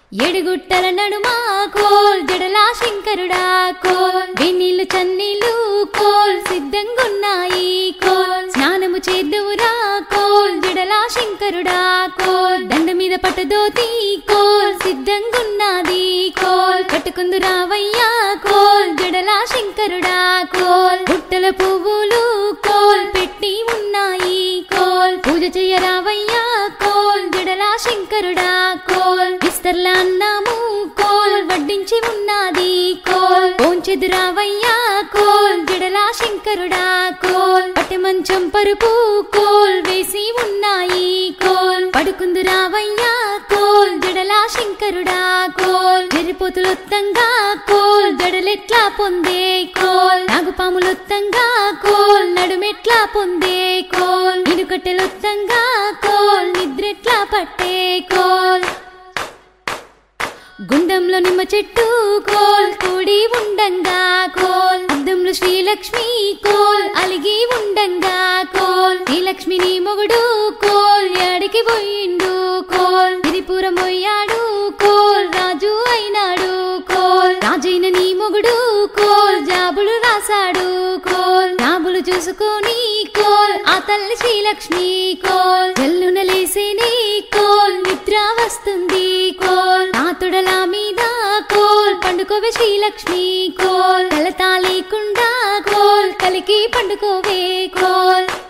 ఎడుగుట్టల నడుమా కోల్ జడలా శంకరుడా కోల్ వెన్నీళ్ళు చన్నీళ్ళు కోల్ సిద్ధంగున్నాయి కోల్ స్నానము చేద్దువురా కోల్ జడలా శంకరుడా కోల్ దండ మీద పట్టదోతి కోల్ సిద్ధంగున్నది కోల్ కట్టుకుందు రావయ్యా కోల్ జడలా శంకరుడా కోల్ గుట్టల పువ్వులు కోల్ పెట్టి ఉన్నాయి కోల్ పూజ చెయ్యరావయ్యా కోల్ జడలా శంకరుడా కోల్ విస్తర్ల అన్నాము కోల్ వడ్డించి ఉన్నది కోల్ పోంచెదురావయ్యా కోల్ జడలా శంకరుడా కోల్ పట్టె మంచం పరుపు కోల్ వేసి ఉన్నాయి కోల్ పడుకుందు రావయ్యా కోల్ జడలా శంకరుడా కోల్ జరిపోతులొత్తంగా కోల్ జడలెట్లా పొందే కోల్ నాగుపాములొత్తంగా కోల్ నడుమెట్లా పొందే కోల్ ఇనుకట్టెలొత్తంగా కోల్ నిద్రెట్లా పట్టే కోల్ గుండంలో నిమ్మ చెట్టు కోల్ కూడి ఉండంగా కోల్ అద్దంలో శ్రీలక్ష్మి కోల్ అలిగి ఉండంగా కోల్ శ్రీలక్ష్మిని మొగుడు కోల్ యాడికి పోయిండు కోల్ తిరిపురం పోయాడు కోల్ రాజు అయినాడు కోల్ రాజైన నీ మొగుడు కోల్ జాబులు రాశాడు కోల్ జాబులు చూసుకొని కోల్ ఆ తల్లి శ్రీలక్ష్మి కోల్ జల్లున లేసేనే కోల్ నిద్ర వస్తుంది కోల్ నా తొడల మీద కోల్ పండుకోవే శ్రీలక్ష్మి కోల్ కలతా లేకుండా కోల్ కలికి పండుకోవే కోల్